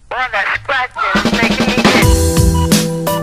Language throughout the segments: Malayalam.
All that scratching is making me itch.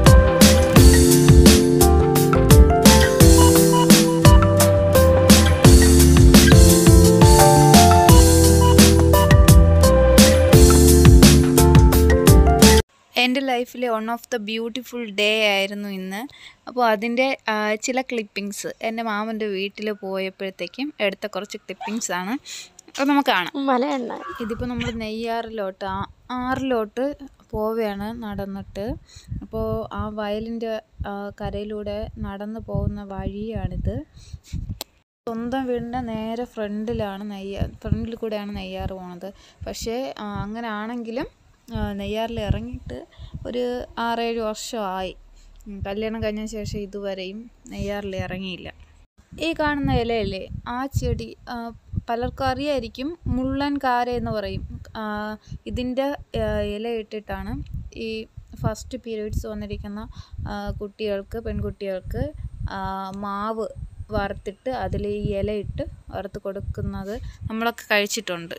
എൻ്റെ ലൈഫിലെ one of the beautiful day ആയിരുന്നു ഇന്ന് അപ്പോൾ അതിൻ്റെ ആ, ചില ക്ലിപ്പിങ്സ് എൻ്റെ മാമൻ്റെ വീട്ടിൽ പോയപ്പോഴത്തേക്കും എടുത്ത കുറച്ച് ക്ലിപ്പിങ്സ് ആണ് അത് നമുക്ക് കാണാം മലയണ്ണ ഇതിപ്പോൾ നമ്മൾ നെയ്യാറിലോട്ട് ആ ആറിലോട്ട് പോവുകയാണ് നടന്നിട്ട് അപ്പോൾ ആ വയലിൻ്റെ ആ, കരയിലൂടെ നടന്നു പോകുന്ന വഴിയാണിത് സ്വന്തം വീടിൻ്റെ നേരെ ഫ്രണ്ടിലാണ് നെയ്യാർ ഫ്രണ്ടിൽ കൂടെയാണ് നെയ്യാർ പോണത് പക്ഷേ ആ, അങ്ങനെ ആണെങ്കിലും ആ, നെയ്യാറിൽ ഇറങ്ങിയിട്ട് ഒരു ആറേഴ് വർഷമായി ഉം, കല്യാണം കഴിഞ്ഞ ശേഷം ഇതുവരെയും നെയ്യാറിൽ ഇറങ്ങിയില്ല ഈ കാണുന്ന ഇലയല്ലേ ആ ചെടി ആ, പലർക്കും അറിയായിരിക്കും മുള്ളൻ കാര എന്ന് പറയും ആ, ഇതിൻ്റെ ആ, ഇല ഇട്ടിട്ടാണ് ഈ ഫസ്റ്റ് പീരീഡ്സ് വന്നിരിക്കുന്ന ആ, കുട്ടികൾക്ക് പെൺകുട്ടികൾക്ക് ആ, മാവ് വറുത്തിട്ട് അതിൽ ഈ ഇലയിട്ട് വറുത്ത് കൊടുക്കുന്നത് നമ്മളൊക്കെ കഴിച്ചിട്ടുണ്ട്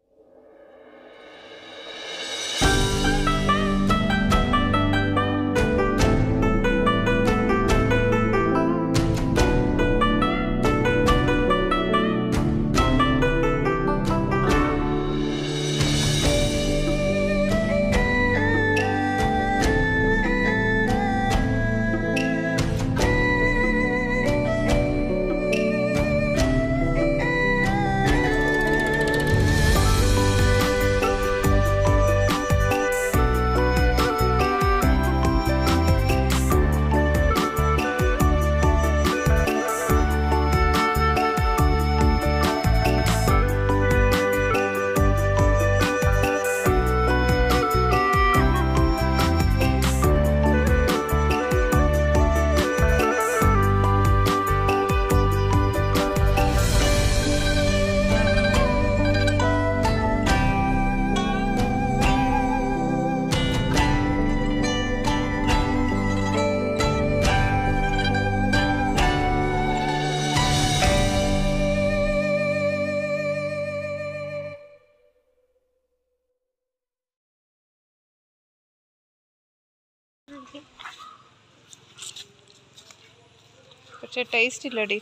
പക്ഷേ ടേസ്റ്റ് ഇല്ലടി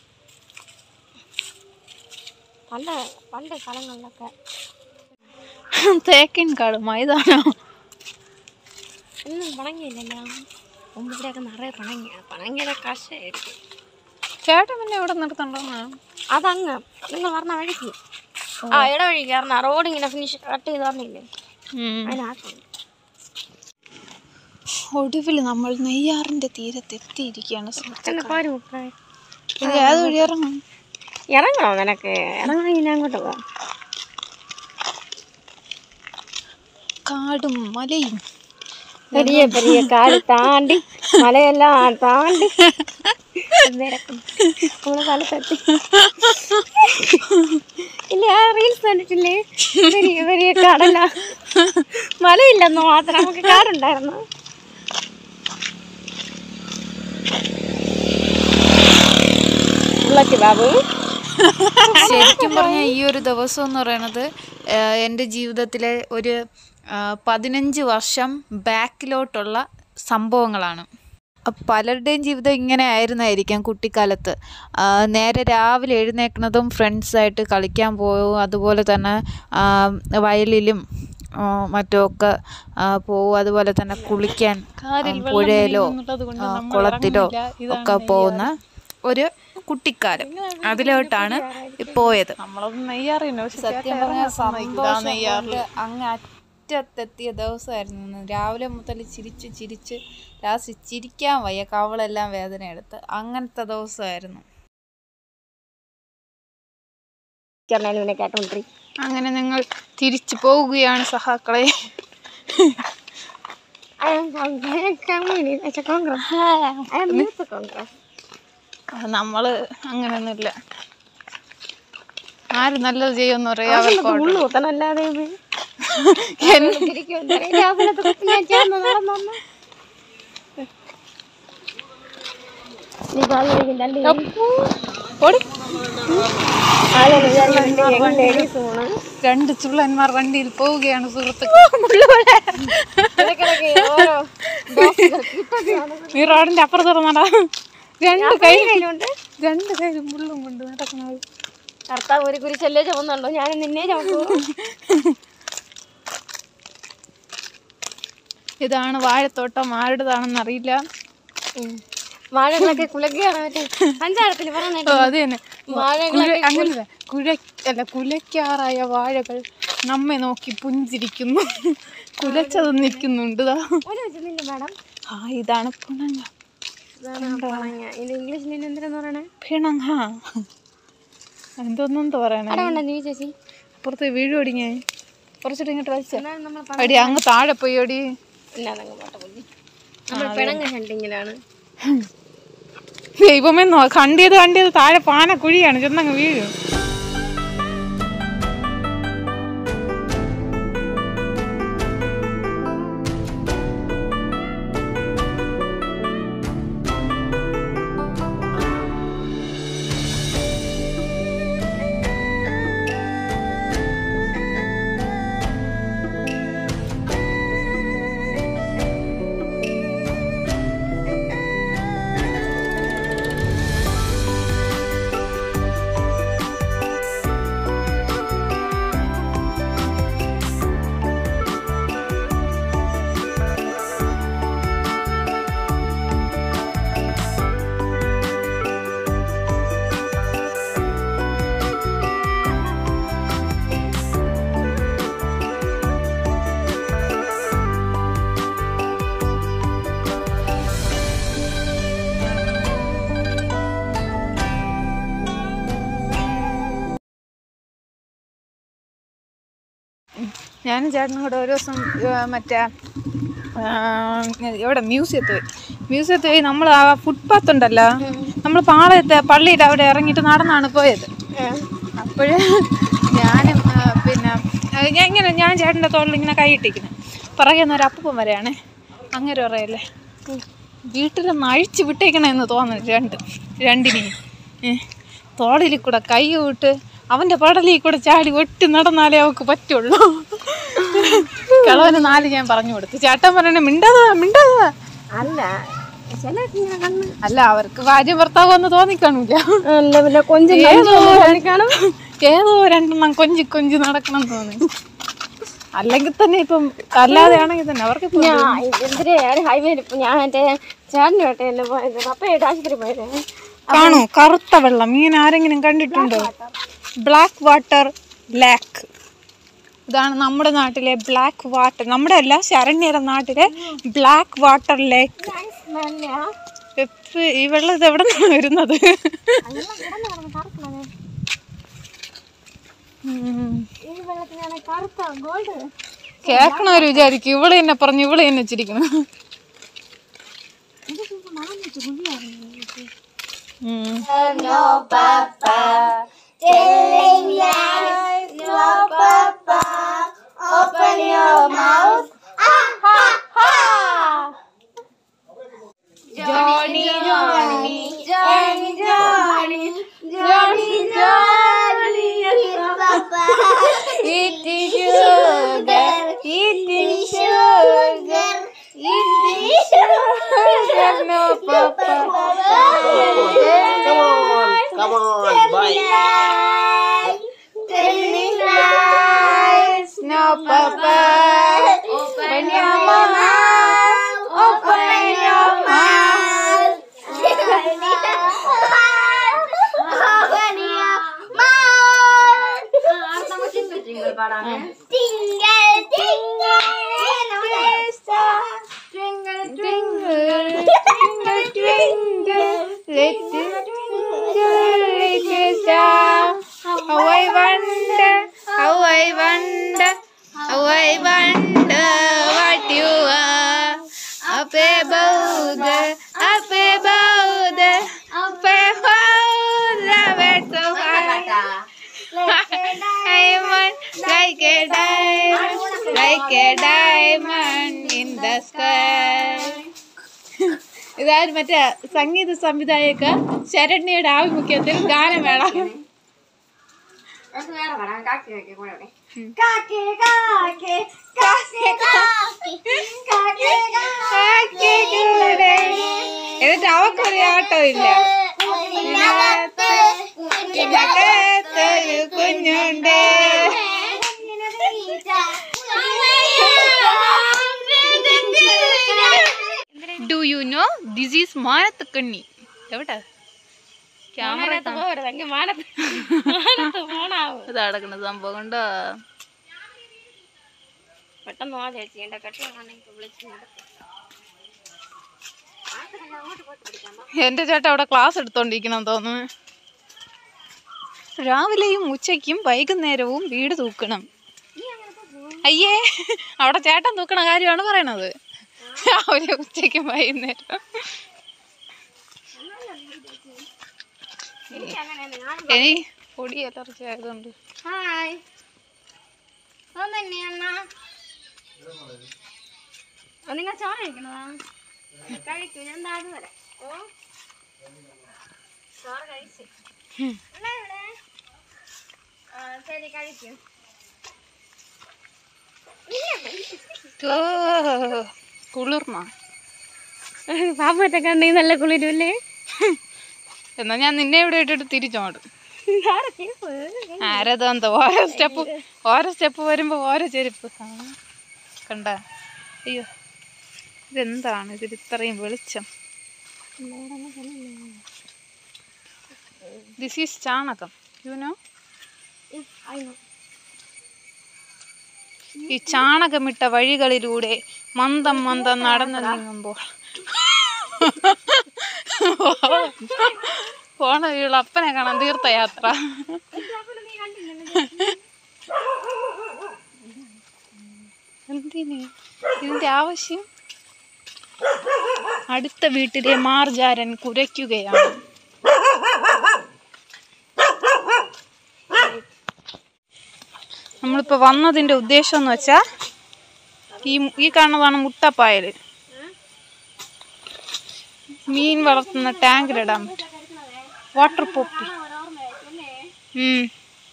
പണ്ട് പണ്ട് കാലങ്ങളിലൊക്കെ തേക്കിൻ കാട് മൈതാനോ ഒന്നും പണങ്ങിയില്ലല്ലോ മുമ്പ് ഇവിടെയൊക്കെ നിറയെ പണങ്ങിയ പണങ്ങിയുടെ കശയായിരിക്കും ചേട്ടൻ പിന്നെ ഇവിടെ നിർത്തണ്ടോന്നാ അതങ്ങ് നിങ്ങൾ പറഞ്ഞ വഴിക്ക് ആ ഇടവഴി കയറണ റോഡ് ഇങ്ങനെ ഫിനിഷ് കട്ട് ചെയ്ത് പറഞ്ഞില്ലേ അതിനകത്ത് ഒടുവിൽ നമ്മൾ നെയ്യാറിന്റെ തീരത്തെത്തിയിരിക്കുകയാണ് സുഹൃത്തുക്കളെ. എന്നെ പാര് മുട്ടായി ഇത് ഏത് വഴി ഇറങ്ങും ഇറങ്ങണോ നിനക്ക് ഇറങ്ങണമെങ്കിൽ ഞാൻ അങ്ങോട്ട് പോവാം കാടും മലയും പെരിയ പെരിയ കാട് താണ്ടി മലയെല്ലാം താണ്ടി നിരക്കും നമ്മള് സ്ഥലത്തെത്തി ഇല്ല ആ റീൽസ് കണ്ടിട്ടില്ലേ പെരിയ പെരിയ കാടല്ല മലയില്ലെന്ന് മാത്രം നമുക്ക് കാടുണ്ടായിരുന്നു ഉള്ളത്തി ബാബു ശരിക്കും പറഞ്ഞാൽ ഈ ഒരു ദിവസം എന്ന് പറയുന്നത് ആഹ്, എൻ്റെ ജീവിതത്തിലെ ഒരു ആഹ്, പതിനഞ്ച് വർഷം ബാക്കിലോട്ടുള്ള സംഭവങ്ങളാണ് അപ്പൊ പലരുടെയും ജീവിതം ഇങ്ങനെ ആയിരുന്നായിരിക്കാം കുട്ടിക്കാലത്ത് ആഹ്, നേരെ രാവിലെ എഴുന്നേൽക്കുന്നതും ഫ്രണ്ട്സായിട്ട് കളിക്കാൻ പോകും അതുപോലെ തന്നെ ആഹ്, വയലിലും ആഹ്, മറ്റുമൊക്കെ ആഹ്, പോവും അതുപോലെ തന്നെ കുളിക്കാൻ ആഹ്, പുഴയിലോ ആഹ്, കുളത്തിലോ ഒക്കെ പോകുന്ന ഒരു കുട്ടിക്കാലം അതിലോട്ടാണ് പോയത് നമ്മളൊന്നും നെയ്യാറില്ല പക്ഷെ സത്യം പറഞ്ഞാൽ സന്തോഷം കൊണ്ട് അങ്ങ് അറ്റത്തെത്തിയ ദിവസമായിരുന്നു ഇന്ന്. രാവിലെ മുതൽ ചിരിച്ച് ചിരിച്ച് ലാസ്റ്റ് ചിരിക്കാൻ വയ്യ കവളെല്ലാം വേദന എടുത്ത് അങ്ങനത്തെ ദിവസമായിരുന്നു ഇവനെ കേട്ടോണ്ടിരി അങ്ങനെ ഞങ്ങൾ തിരിച്ചു പോവുകയാണ് സഹാക്കളെ I am communist Congress. I am youth Congress. നമ്മള് അങ്ങനെയൊന്നുമില്ല ആര് നല്ലത് ചെയ്യുമെന്ന് പറയാ അതിനകത്ത് മുള്ളു കുത്തനല്ലാതെ ഇത്. ഇരിക്കുമെന്ന് അറിയില്ല. അതിനകത്ത് കുത്തി ഞാൻ ചേർന്ന് നടന്നു വന്ന്. നീ കാല് കഴുകി തള്ളി. ഓടി ഉം. ആളുകൾ വിചാരിക്കുന്നത് യങ് ലേഡീസ് പോണ് രണ്ട് ചുള്ളന്മാർ വണ്ടിയിൽ പോവുകയാണ് സുഹൃത്തുക്കൾ ഇടയ്ക്കിടയ്ക്ക് ഓരോ നീ റോഡിന്റെ അപ്പുറത്തോടെ നടാ രണ്ട് കൈ കയ്യിലുണ്ട് രണ്ട് കൈയിലും മുള്ളും കൊണ്ട് നടക്കുന്നത് കർത്താവ് ഒരു കുരിശല്ലേ ചുമന്നുണ്ടോ ഞാൻ നിന്നെ ചുമക്കൂ ഇതാണ് വാഴത്തോട്ടം ആരുടേതാണെന്ന് അറിയില്ല വാഴകളൊക്കെ കുലക്കുകയാണ് മറ്റേ പഞ്ചായത്തിൽ ഓ പറഞ്ഞിട്ട് അത് തന്നെ വാഴകളൊക്കെ കുല- അങ്ങനല്ല കുഴ അല്ല കുലയ്ക്കാറായ വാഴകൾ നമ്മെ നോക്കി പുഞ്ചിരിക്കുന്നു കുലച്ചത് നിൽക്കുന്നുണ്ട് ദാ. ഒരു വെച്ചില്ല മാഡം ആ ഇതാണ് പിണങ്ങ ഇതാണ് ആ പണങ്ങ. ഇത് ഇംഗ്ലീഷിൽ ഇതിന് എന്തിനാന്ന് പറയണേ പിണങ്ങ എന്തോന്നും പറയണേ അവിടെ ഉണ്ടോ നീ ചേച്ചി പുറത്ത് വീഴുപടിങ്ങേ കുറച്ചിട്ട് ഇങ്ങോട്ട് വലിച്ച എന്നാലും നമ്മൾ അടി അങ്ങ് താഴെ പോയി അടി ഇല്ലാതങ്ങ് പോട്ടെ പുള്ളി നമ്മൾ പിണങ്ങ ഹണ്ടിങ്ങിലാണ് ദൈവമേ നോ കണ്ടിയത് കണ്ടിയത് താഴെ പാന കുഴിയാണ് ചെന്നങ്ങ് വീഴും ഞാനും ചേട്ടനും കൂടെ ഒരു ദിവസം ആ, മറ്റേ ആ, എവിടെ മ്യൂസിയത്തിൽ പോയി മ്യൂസിയത്തിൽ പോയി നമ്മൾ ആ ഫുട്പാത്ത് ഉണ്ടല്ലോ നമ്മൾ പാളയത്തെ പള്ളിയുടെ അവിടെ ഇറങ്ങിയിട്ട് നടന്നാണ് പോയത് അപ്പോഴ് ഞാനും ആ, പിന്നെ ആ, ഞാൻ ഇങ്ങനെ ഞാൻ ചേട്ടൻ്റെ തോളിൽ ഇങ്ങനെ കൈയിട്ടിരിക്കുന്നു പിറകെ ഒരു അപ്പൂപ്പൻ വരെയാണേ അങ്ങനെ പറയല്ലേ വീട്ടിലൊന്ന് അഴിച്ചു വിട്ടേക്കണമെന്ന് തോന്നുന്നു രണ്ട് രണ്ടിനെയും ഏ, തോളിൽ കൂടെ കൈ വിട്ട് അവൻ്റെ പടലിൽ കൂടെ ചാടി ഒട്ടി നടന്നാലേ അവൾക്ക് പറ്റുള്ളൂ കളവന് നാല് ഞാൻ പറഞ്ഞു കൊടുത്തു ചേട്ടൻ പറയണേ മിണ്ടാതാ മിണ്ടാതാ അല്ല ചില ഇങ്ങനെ കണ്ണ് അല്ല അവർക്ക് ഭാര്യ ഭർത്താവ് എന്ന് തോന്നിക്കാണൂല അല്ല പിന്നെ കൊഞ്ചം ഏതോ കാണും ഏതോ രണ്ടെണ്ണം കൊഞ്ചി കൊഞ്ചി നടക്കണം തോന്നി അല്ലെങ്കിൽ തന്നെ ഇപ്പം അല്ലാതെ ആണെങ്കിൽ തന്നെ അവർക്ക് ഇപ്പം ഞാൻ എന്തിനാ ഹൈവേയിൽ ഇപ്പൊ ഞാൻ എന്റെ ചേട്ടൻ്റെ വേട്ടയല്ലേ പോയത് പപ്പയായിട്ട് ആശുപത്രി പോയത് കാണൂ കറുത്ത വെള്ളം ഇങ്ങനെ ആരെങ്കിലും കണ്ടിട്ടുണ്ടോ ബ്ലാക്ക് വാട്ടർ ലാക്ക് ഇതാണ് നമ്മുടെ നാട്ടിലെ ബ്ലാക്ക് വാട്ടർ നമ്മുടെ അല്ല ശരണ്യയുടെ നാട്ടിലെ ബ്ലാക്ക് വാട്ടർ ലേക്ക് ഈ വെള്ളം ഇത് എവിടെ നിന്നാണ് വരുന്നത് ഉം. ഈ വെള്ളത്തിനാണ് കറുത്ത ഗോൾഡ് കേൾക്കണവര് വിചാരിക്കും ഇവള് എന്നെ പറഞ്ഞു ഇവള് എന്നെ ചിരിക്കണം ഉം. Johnny, Johnny, Johnny, Johnny, Johnny, Johnny, Papa. Eating sugar, eating sugar, eating sugar, no Papa. Come on, bye. Tell me lies, no Papa. Open your mouth, open your mouth. Open your mouth. Tingle, tingle, twinkle, twinkle, twinkle, twinkle, little twinkle, little star. How I wonder, how I wonder, how I wonder what you are. Up above the, up above the, up above the bed so high. Diamond, like a diamond, like a diamond in the sky. ഇതായത് മറ്റേ സംഗീത സംവിധായക ശരണ്യയുടെ ആഭിമുഖ്യത്തിൽ ഗാനമേള അത് വേറെ പറയാം കാക്കി കാക്കി കൂടെ ഇവിടെ. കാക്കി കാക്കി കാക്കി കാക്കി കാക്കി കാക്കി എന്നിട്ട് അവക്കൊരു ആട്ടോ ഇല്ല ഇതിനകത്തൊരു കുഞ്ഞുണ്ട് do you know this is മാനത്തക്കണ്ണി എവിടെ ക്യാമറ മാനത്ത് പോകരുത് എങ്കിൽ മാനത്ത് മാനത്ത് പോണാവും ഇത് നടക്കുന്ന സംഭവം കൊണ്ടോ പെട്ടെന്ന് വാ ചേച്ചി എന്റെ കെട്ടി വിളിച്ചു എന്റെ ചേട്ടൻ അവിടെ ക്ലാസ് എടുത്തോണ്ടിരിക്കണം തോന്നുന്നു രാവിലെയും ഉച്ചയ്ക്കും വൈകുന്നേരവും വീട് തൂക്കണം അയ്യേ അവിടെ ചേട്ടൻ തൂക്കണ കാര്യമാണ് പറയണത് രാവിലെ ഉച്ചയ്ക്കും വൈകുന്നേരം ഇനി പൊടി അലർജി ആയതുകൊണ്ട് ഹായ് ഒന്നെ അണ്ണ നിങ്ങൾ ചോറ് കഴിക്കണതാ കഴിക്കൂ ഞാൻ താഴെ വരാം ഓ ചോറ് കഴിച്ചു അണ്ണാ ഇവിടെ ആ, ശരി കഴിക്കൂ ഓ, കുളിർമ പാപ്പത്തെ കണ്ടെങ്കിൽ നല്ല കുളിരല്ലേ എന്നാ ഞാൻ നിന്നെ ഇവിടെ ഇട്ടിട്ട് തിരിച്ചോടും ആരതെന്താ ഓരോ സ്റ്റെപ്പ് ഓരോ സ്റ്റെപ്പ് വരുമ്പോ ഓരോ ചെരുപ്പ് ആ, കണ്ട അയ്യോ ഇതെന്താണ് ഇതിൽ ഇത്രയും വെളിച്ചം ദിസ് ഈസ് ചാണകം യുനോ ഈ ചാണകമിട്ട വഴികളിലൂടെ മന്ദം മന്ദം നടന്നു നീങ്ങുമ്പോൾ പോണ വീള അപ്പനെ കാണാൻ തീർത്ഥയാത്ര എന്തിന് ഇതിന്റെ ആവശ്യം അടുത്ത വീട്ടിലെ മാർജാരൻ കുരയ്ക്കുകയാണ് നമ്മളിപ്പോ വന്നതിന്റെ ഉദ്ദേശം എന്ന് വെച്ചാ ഈ ഈ കാണുന്നതാണ് മുട്ടപ്പായൽ മീൻ വളർത്തുന്ന ടാങ്കിലിടാൻ പറ്റും വാട്ടർ പോപ്പി ഉം.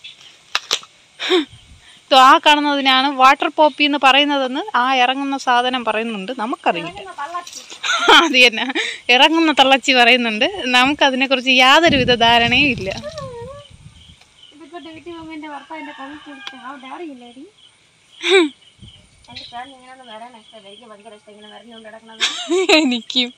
ഇത് ആ കാണുന്നതിനാണ് വാട്ടർ പോപ്പി എന്ന് പറയുന്നതെന്ന് ആ ഇറങ്ങുന്ന സാധനം പറയുന്നുണ്ട് നമുക്കറിയില്ല അത് തന്നെ ഇറങ്ങുന്ന തള്ളച്ചി പറയുന്നുണ്ട് നമുക്കതിനെക്കുറിച്ച് യാതൊരുവിധ ധാരണയും ഇല്ല ഇതിപ്പോട്ട് വീട്ടിൽ പോകുമ്പോൾ എൻ്റെ ഭർത്താവിൻ്റെ കവി കുടിച്ച് ആ ഡാഡി ഇല്ലേടി എൻ്റെ ചേട്ടൻ ഇങ്ങനെ ഒന്ന് വരാൻ ഇഷ്ടം എനിക്ക് ഭയങ്കര ഇഷ്ടം ഇങ്ങനെ വരഞ്ഞുകൊണ്ട് കിടക്കണത് എനിക്കും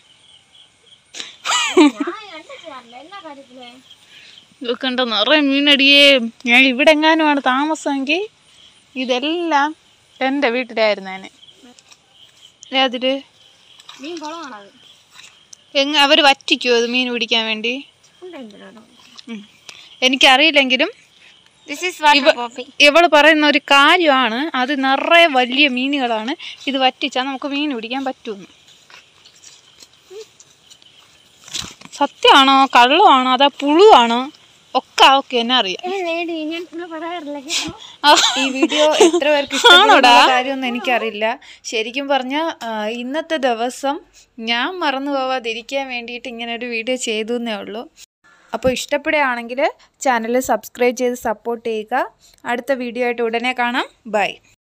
ഞാൻ കണ്ടു ചേർന്നില്ല എല്ലാ കാര്യത്തിലേ കണ്ട നിറയെ മീനടിയേ ഞാൻ ഇവിടെ എങ്ങാനുമാണ് താമസമെങ്കിൽ ഇതെല്ലാം എൻ്റെ വീട്ടിലായിരുന്നേനെ അതില് മീൻ കുളമാണത് എങ്ങ അവർ വറ്റിക്കുമോ അത് മീൻ പിടിക്കാൻ വേണ്ടി ഉണ്ട് ഉം. എനിക്കറിയില്ലെങ്കിലും ദിസ് ഈസ് വാട്ടർ പോപ്പി ഇവള് പറയുന്ന ഒരു കാര്യമാണ് അത് നിറയെ വലിയ മീനുകളാണ് ഇത് വറ്റിച്ചാൽ നമുക്ക് മീൻ പിടിക്കാൻ പറ്റുമെന്ന് സത്യമാണോ കള്ളമാണോ അതാ പുഴുവാണോ ഒക്കെ അവർക്ക് എന്നെ അറിയാം ലേഡി ഞാൻ ഇവിടെ പറയാറില്ല കേട്ടോ ആ, ഈ വീഡിയോ എത്ര പേർക്ക് ഇഷ്ടപ്പെടുന്ന കാര്യമൊന്നും എനിക്കറിയില്ല ശരിക്കും പറഞ്ഞാൽ ഇന്നത്തെ ദിവസം ഞാൻ മറന്നു പോവാതിരിക്കാൻ വേണ്ടിയിട്ട് ഇങ്ങനെ ഒരു വീഡിയോ ചെയ്തു എന്നേ ഉള്ളൂ അപ്പോൾ ഇഷ്ടപ്പെടുകയാണെങ്കിൽ ചാനൽ സബ്സ്ക്രൈബ് ചെയ്ത് സപ്പോർട്ട് ചെയ്യുക അടുത്ത വീഡിയോ ആയിട്ട് ഉടനെ കാണാം ബൈ